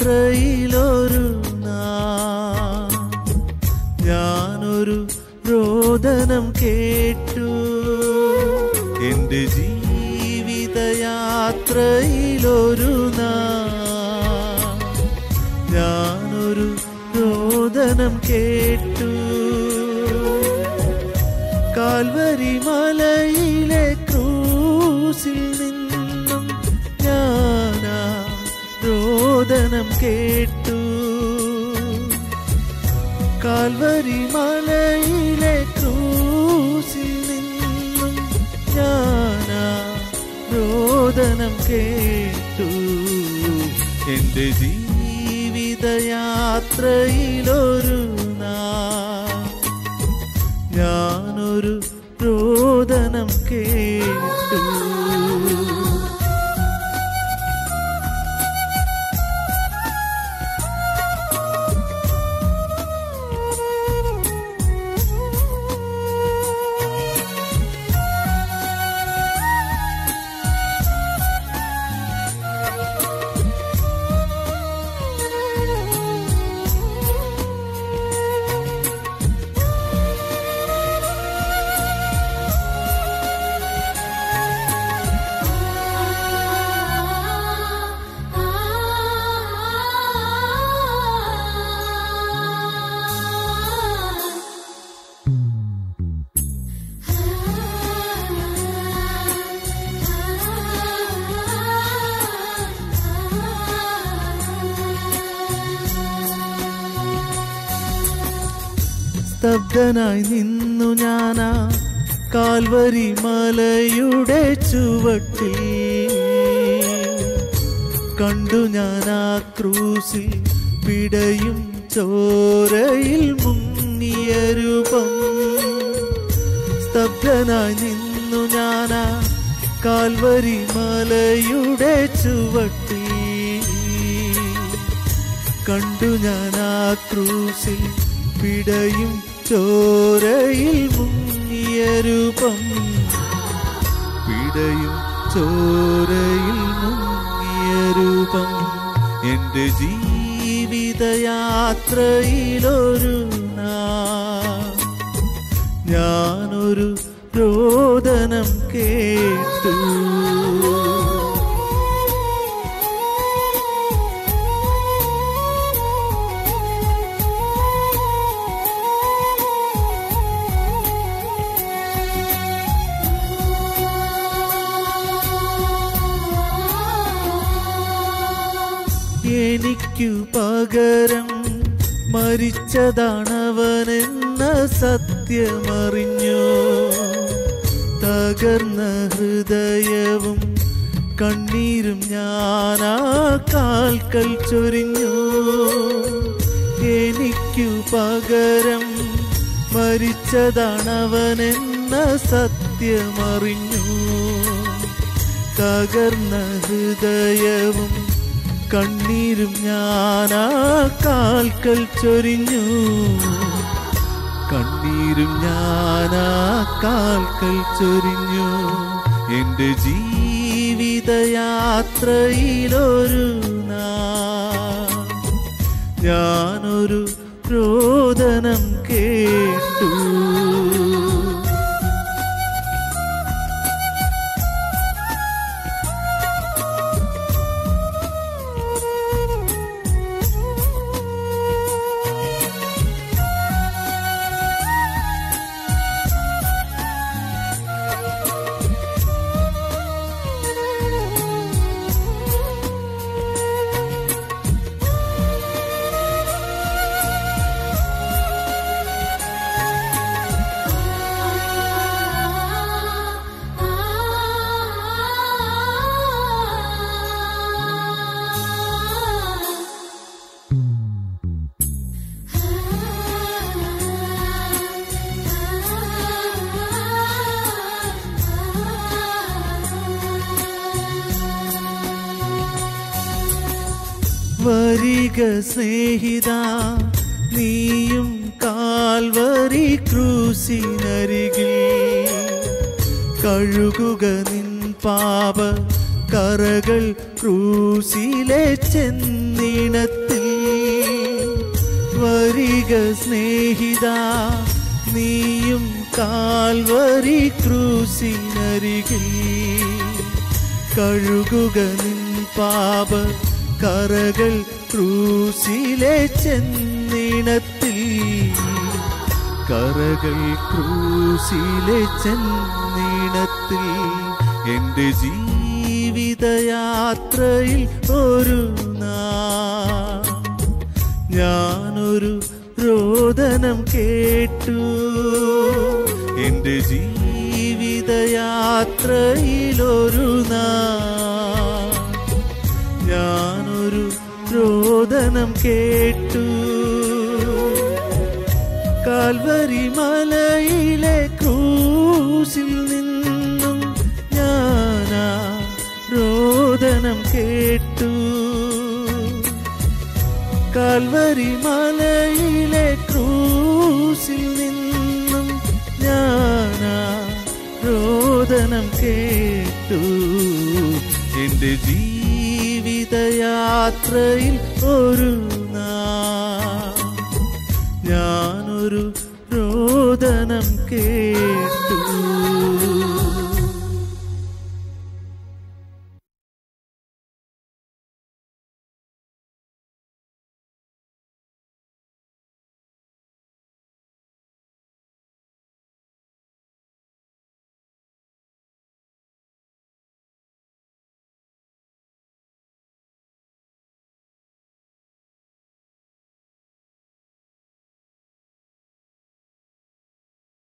യാത്രയിലൊരു നാൾ ഞാനൊരു രോദനം കേട്ടു എന്റെ ജീവിതയാത്രയിലൊരു നാൾ ഞാനൊരു രോദനം കേട്ടു കാൽവരി മലയിലെ ക്രൂസിൽ നിന്നും ഞാനാ രോദനം കേട്ടു കാൽവരി മലയിലെ ക്രൂസിൽ നിന്നും ഞാനാ രോദനം കേട്ടു എന്റെ ജീവിതയാത്രയിലൊരു നാൾ ഞാനൊരു രോദനം കേട്ടു സ്തബ്ധനായി നിന്നു ഞാനാ കാൽവരി മലയുടെ ചുവട്ടിൽ കണ്ടു ഞാൻ ആ ക്രൂസിൽ പിടയും ചോരയിൽ മുങ്ങിയ രൂപം സ്തബ്ധനായി നിന്നു ഞാനാ കാൽവരി മലയുടെ ചുവട്ടിൽ കണ്ടു ഞാൻ ആ ക്രൂസിൽ പിടയും ചോരയിൽ മുങ്ങിയ രൂപം പിടയും ചോരയിൽ മുങ്ങിയ രൂപം എന്റെ ജീവിതയാത്രയിലൊരു നാൾ ഞാനൊരു രോദനം കേട്ടു എനിക്കു പകരം മരിച്ചതാണവനെന്ന സത്യമറിഞ്ഞു തകർന്ന ഹൃദയവും കണ്ണീരും ഞാനാ കാൽക്കൽ ചൊരിഞ്ഞു എനിക്കു പകരം മരിച്ചതാണവനെന്ന സത്യമറിഞ്ഞു തകർന്ന ഹൃദയവും കണ്ണീരും ഞാനാ കാൽക്കൽ ചൊരിഞ്ഞു കണ്ണീരും ഞാനാ കാൽക്കൽ ചൊരിഞ്ഞു എന്റെ ജീവിതയാത്രയിലൊരു നാൾ ഞാനൊരു രോദനം കേട്ടു വരിക സ്നേഹിത നീയും കാൽവരി ക്രൂസിനരികിൽ കഴുകുക നിൻ പാപ കറകൾ ക്രൂസിലെ ചെന്നി ചെന്നീണത്തിൽ വരിക സ്നേഹിത നീയും കാൽവരി ക്രൂസിനരികിൽ കഴുകുക നിൻ പാപ കറകൾ ക്രൂസിലെ ചെന്നിണത്തിൽ കറകൾ ക്രൂസിലെ ചെന്നിണത്തിൽ എൻ്റെ ജീവിതയാത്രയിൽ ഒരു നാൾ ഞാനൊരു രോദനം കേട്ടു എൻ്റെ ജീവിതയാത്രയിലൊരു നാൾ ഞാനൊരു രോദനം കേട്ടു കാൽവരി മലയിലെ ക്രൂസിൽ നിന്നും ഞാനാ രോദനം കേട്ടു കാൽവരി മലയിലെ ക്രൂസിൽ നിന്നും ഞാനാ രോദനം കേട്ടു എൻ്റെ ജീവിതയാത്രയിൽ ഒരു നാൾ ഞാനൊരു രോദനം കേട്ടു